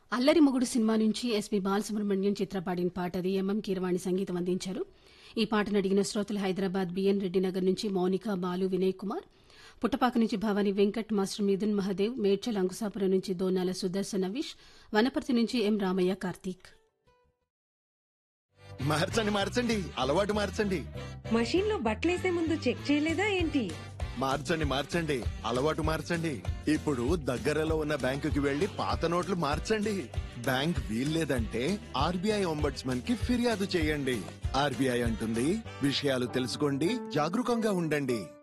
అల్లరి మొగుడు సినిమా నుంచి ఎస్పీ బాలసుబ్రహ్మణ్యం చిత్ర పాడిన పాట అది ఎంఎం కీరవాణి సంగీతం అందించారు ఈ పాటను అడిగిన శ్రోతలు హైదరాబాద్ బిఎన్ రెడ్డి నగర్ నుంచి మౌనిక బాలు వినయ్ కుమార్ పుట్టపాక నుంచి భవానీ వెంకట్ మాస్టర్ మిథున్ మహదేవ్ మేడ్చల్ అంకుశాపురం నుంచి దోనాల సుదర్శన్ నవీష్ వనపర్తి నుంచి ఎం రామయ్య కార్తీక్ మార్చండి మార్చండి అలవాటు మార్చండి మషీన్ లో బట్టలేసే ముందు చెక్ చేయలేదా ఏంటి మార్చండి మార్చండి అలవాటు మార్చండి ఇప్పుడు దగ్గరలో ఉన్న బ్యాంకుకి వెళ్లి పాత నోట్లు మార్చండి బ్యాంక్ వీల్లేదంటే ఆర్బీఐ ఒంబడ్స్మన్ కి ఫిర్యాదు చేయండి ఆర్బీఐ అంటుంది విషయాలు తెలుసుకోండి జాగరూకంగా ఉండండి